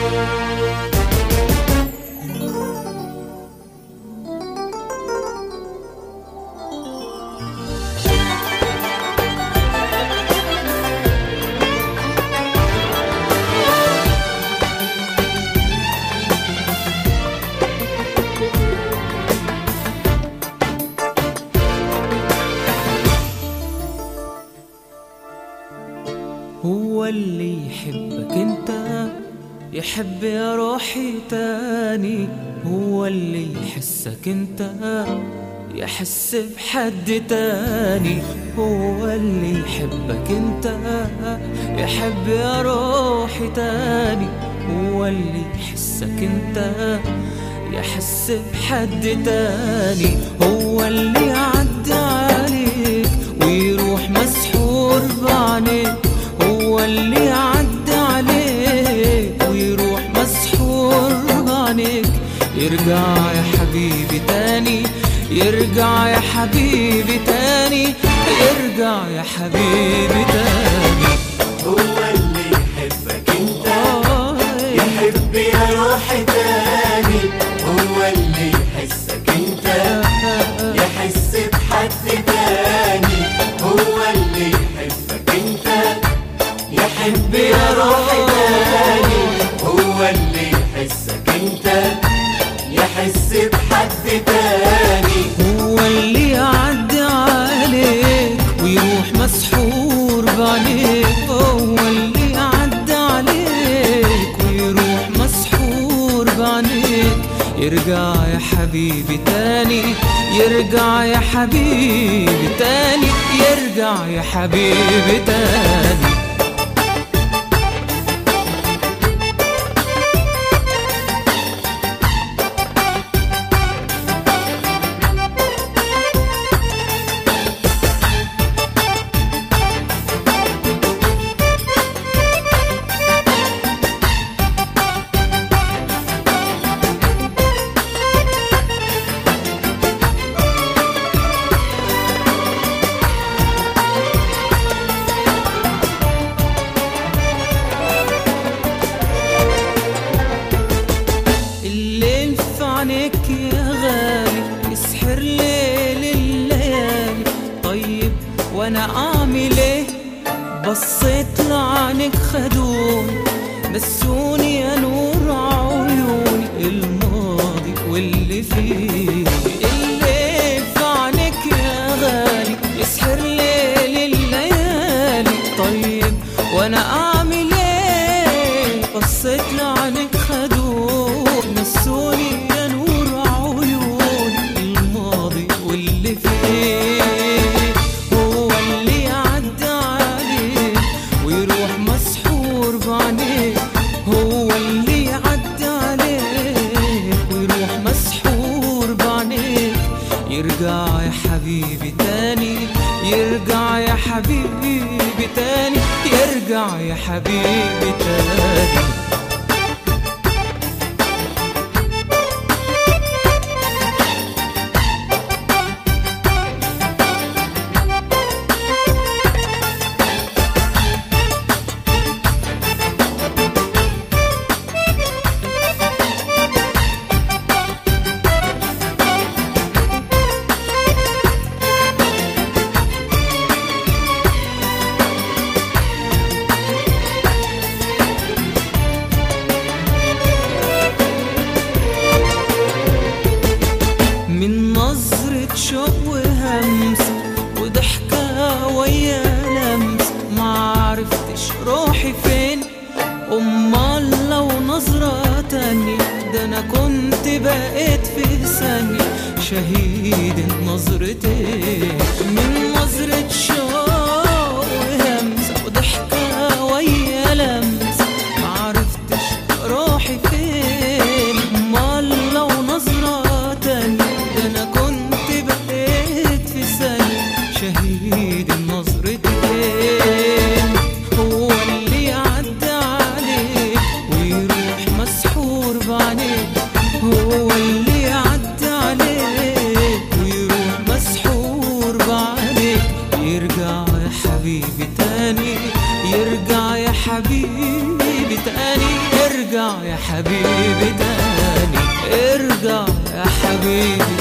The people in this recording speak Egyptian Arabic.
هو اللي يحبك انت يحب يا روحي تاني هو اللي يحسك انت يحس بحد تاني هو اللي يحبك انت يحب يا روحي تاني هو اللي يحسك انت يحس بحد تاني هو اللي يعدي عليك ويروح مسحور بعينيك هو اللي يعدي عليك ويروح مسحور بعينيك يرجع يا حبيبي تاني يرجع يا حبيبي تاني يرجع يا حبيبي تاني هو اللي يحبك انت آه، يحب يا روحي تاني هو اللي يحسك انت يحس بحد تاني هو اللي يحبك انت يحب يا روحي تاني هو اللي يحسك انت يحس بحد تاني هو اللي يعدي عليك ويروح مسحور بعينيك هو اللي يعدي عليك ويروح مسحور بعينيك يرجع يا حبيبي تاني يرجع يا حبيبي تاني يرجع يا حبيبي تاني الليل في عينيك يا غالي يسحر ليل الليالي طيب وانا اعمل ايه بصيت لعينك خدوني نسوني يا نور عيوني الماضي واللي فيه الليل في عينيك يا غالي يسحر ليل الليالي طيب وانا اعمل ايه بصيت لعنك خدود نسوني يا نور عيوني الماضي واللي فيه هو اللي يعدي عليك ويروح مسحور بعينيك هو اللي يعدي عليك ويروح مسحور بعينيك يرجع يا حبيبي تاني يرجع يا حبيبي تاني يرجع يا حبيبي تاني من نظرة شوق وهمسة وضحكة ويا لمسة معرفتش روحي فين أمال لو نظرة تانية ده أنا كنت بقيت في ثانية شهيد النظرتين من نظرة شوق وهمسة وضحكة ويا لمسة معرفتش روحي فين أمال لو نظرة تانية ده أنا كنت بقيت في ثانية شهيد النظرتين هو اللي يعدي عليك ويروح مسحور بعينيك هو اللي يعدي عليك ويروح مسحور بعينيك يرجع يا حبيبي تاني يرجع يا حبيبي تاني يرجع يا حبيبي تاني ارجع يا حبيبي